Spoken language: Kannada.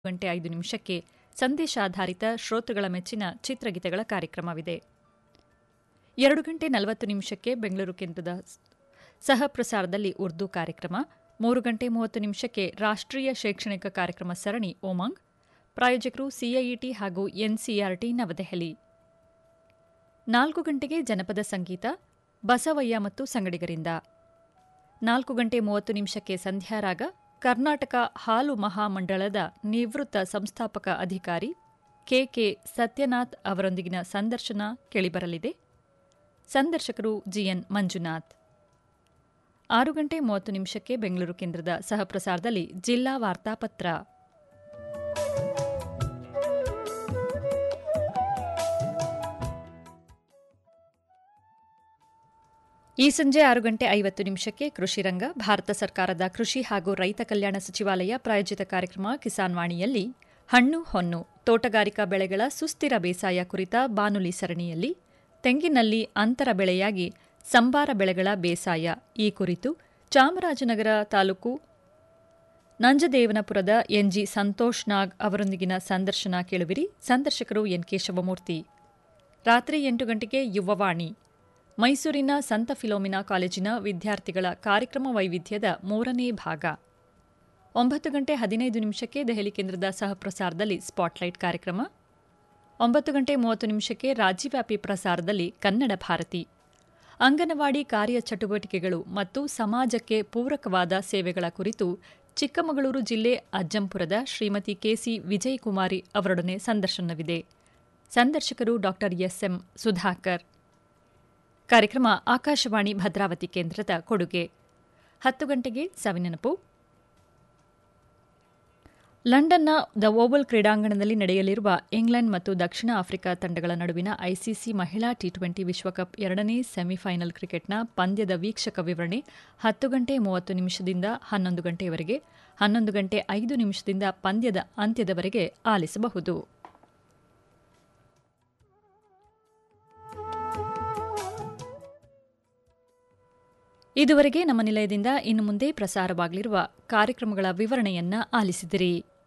ಗಂಟೆ ಐದು ನಿಮಿಷಕ್ಕೆ ಸಂದೇಶಾಧಾರಿತ ಶ್ರೋತೃಗಳ ಮೆಚ್ಚಿನ ಚಿತ್ರಗೀತೆಗಳ ಕಾರ್ಯಕ್ರಮವಿದೆ ಎರಡು ಗಂಟೆ ನಲವತ್ತು ನಿಮಿಷಕ್ಕೆ ಬೆಂಗಳೂರು ಕೇಂದ್ರದ ಸಹ ಪ್ರಸಾರದಲ್ಲಿ ಉರ್ದು ಕಾರ್ಯಕ್ರಮ ಮೂರು ಗಂಟೆ ಮೂವತ್ತು ನಿಮಿಷಕ್ಕೆ ರಾಷ್ಟ್ರೀಯ ಶೈಕ್ಷಣಿಕ ಕಾರ್ಯಕ್ರಮ ಸರಣಿ ಓಮಾಂಗ್ ಪ್ರಾಯೋಜಕರು ಸಿಐಇಟಿ ಹಾಗೂ ಎನ್ಸಿಆರ್ಟಿ ನವದೆಹಲಿ ನಾಲ್ಕು ಗಂಟೆಗೆ ಜನಪದ ಸಂಗೀತ ಬಸವಯ್ಯ ಮತ್ತು ಸಂಗಡಿಗರಿಂದ ನಾಲ್ಕು ಗಂಟೆ ಮೂವತ್ತು ನಿಮಿಷಕ್ಕೆ ಸಂಧ್ಯಾರಾಗ ಕರ್ನಾಟಕ ಹಾಲು ಮಹಾಮಂಡಳದ ನಿವೃತ್ತ ಸಂಸ್ಥಾಪಕ ಅಧಿಕಾರಿ ಕೆಕೆ ಸತ್ಯನಾಥ್ ಅವರೊಂದಿಗಿನ ಸಂದರ್ಶನ ಕೇಳಿಬರಲಿದೆ ಸಂದರ್ಶಕರು ಜಿಎನ್ ಮಂಜುನಾಥ್ ಆರು ಗಂಟೆ ಮೂವತ್ತು ನಿಮಿಷಕ್ಕೆ ಬೆಂಗಳೂರು ಕೇಂದ್ರದ ಸಹಪ್ರಸಾರದಲ್ಲಿ ಜಿಲ್ಲಾ ವಾರ್ತಾಪತ್ರ ಈ ಸಂಜೆ ಆರು ಗಂಟೆ ಐವತ್ತು ನಿಮಿಷಕ್ಕೆ ಕೃಷಿ ರಂಗ ಭಾರತ ಸರ್ಕಾರದ ಕೃಷಿ ಹಾಗೂ ರೈತ ಕಲ್ಯಾಣ ಸಚಿವಾಲಯ ಪ್ರಾಯೋಜಿತ ಕಾರ್ಯಕ್ರಮ ಕಿಸಾನ್ ವಾಣಿಯಲ್ಲಿ ಹಣ್ಣು ಹೊನ್ನು ತೋಟಗಾರಿಕಾ ಬೆಳೆಗಳ ಸುಸ್ಥಿರ ಬೇಸಾಯ ಕುರಿತ ಬಾನುಲಿ ಸರಣಿಯಲ್ಲಿ ತೆಂಗಿನಲ್ಲಿ ಅಂತರ ಬೆಳೆಯಾಗಿ ಸಂಬಾರ ಬೆಳೆಗಳ ಬೇಸಾಯ ಈ ಕುರಿತು ಚಾಮರಾಜನಗರ ತಾಲೂಕು ನಂಜದೇವನಪುರದ ಎನ್ಜಿ ಸಂತೋಷ್ ನಾಗ್ ಅವರೊಂದಿಗಿನ ಸಂದರ್ಶನ ಕೇಳುವಿರಿ ಸಂದರ್ಶಕರು ಎನ್ ಕೇಶವಮೂರ್ತಿ ರಾತ್ರಿ ಎಂಟು ಗಂಟೆಗೆ ಯುವವಾಣಿ ಮೈಸೂರಿನ ಸಂತ ಫಿಲೋಮಿನಾ ಕಾಲೇಜಿನ ವಿದ್ಯಾರ್ಥಿಗಳ ಕಾರ್ಯಕ್ರಮ ವೈವಿಧ್ಯದ ಮೂರನೇ ಭಾಗ ಒಂಬತ್ತು ಗಂಟೆ ಹದಿನೈದು ನಿಮಿಷಕ್ಕೆ ದೆಹಲಿ ಕೇಂದ್ರದ ಸಹಪ್ರಸಾರದಲ್ಲಿ ಸ್ಪಾಟ್ಲೈಟ್ ಕಾರ್ಯಕ್ರಮ ಒಂಬತ್ತು ಗಂಟೆ ಮೂವತ್ತು ನಿಮಿಷಕ್ಕೆ ರಾಜ್ಯವ್ಯಾಪಿ ಪ್ರಸಾರದಲ್ಲಿ ಕನ್ನಡ ಭಾರತಿ ಅಂಗನವಾಡಿ ಕಾರ್ಯ ಚಟುವಟಿಕೆಗಳು ಮತ್ತು ಸಮಾಜಕ್ಕೆ ಪೂರಕವಾದ ಸೇವೆಗಳ ಕುರಿತು ಚಿಕ್ಕಮಗಳೂರು ಜಿಲ್ಲೆ ಅಜ್ಜಂಪುರದ ಶ್ರೀಮತಿ ಕೆಸಿ ವಿಜಯಕುಮಾರಿ ಅವರೊಡನೆ ಸಂದರ್ಶನವಿದೆ ಸಂದರ್ಶಕರು ಡಾ ಎಸ್ಎಂ ಸುಧಾಕರ್ ಕಾರ್ಯಕ್ರಮ ಆಕಾಶವಾಣಿ ಭದ್ರಾವತಿ ಕೇಂದ್ರದ ಕೊಡುಗೆ ಹತ್ತು ಗಂಟೆಗೆ ಸವಿನೆನಪು ಲಂಡನ್ನ ದ ಓವಲ್ ಕ್ರೀಡಾಂಗಣದಲ್ಲಿ ನಡೆಯಲಿರುವ ಇಂಗ್ಲೆಂಡ್ ಮತ್ತು ದಕ್ಷಿಣ ಆಫ್ರಿಕಾ ತಂಡಗಳ ನಡುವಿನ ಐಸಿಸಿ ಮಹಿಳಾ ಟಿ ಟ್ವೆಂಟಿ ವಿಶ್ವಕಪ್ ಎರಡನೇ ಸೆಮಿಫೈನಲ್ ಕ್ರಿಕೆಟ್ನ ಪಂದ್ಯದ ವೀಕ್ಷಕ ವಿವರಣೆ ಹತ್ತು ಗಂಟೆ ಮೂವತ್ತು ನಿಮಿಷದಿಂದ ಹನ್ನೊಂದು ಗಂಟೆಯವರೆಗೆ ಹನ್ನೊಂದು ಗಂಟೆ ಐದು ನಿಮಿಷದಿಂದ ಪಂದ್ಯದ ಅಂತ್ಯದವರೆಗೆ ಆಲಿಸಬಹುದು ಇದುವರೆಗೆ ನಮ್ಮ ನಿಲಯದಿಂದ ಇನ್ನು ಮುಂದೆ ಪ್ರಸಾರವಾಗಲಿರುವ ಕಾರ್ಯಕ್ರಮಗಳ ವಿವರಣೆಯನ್ನ ಆಲಿಸಿದಿರಿ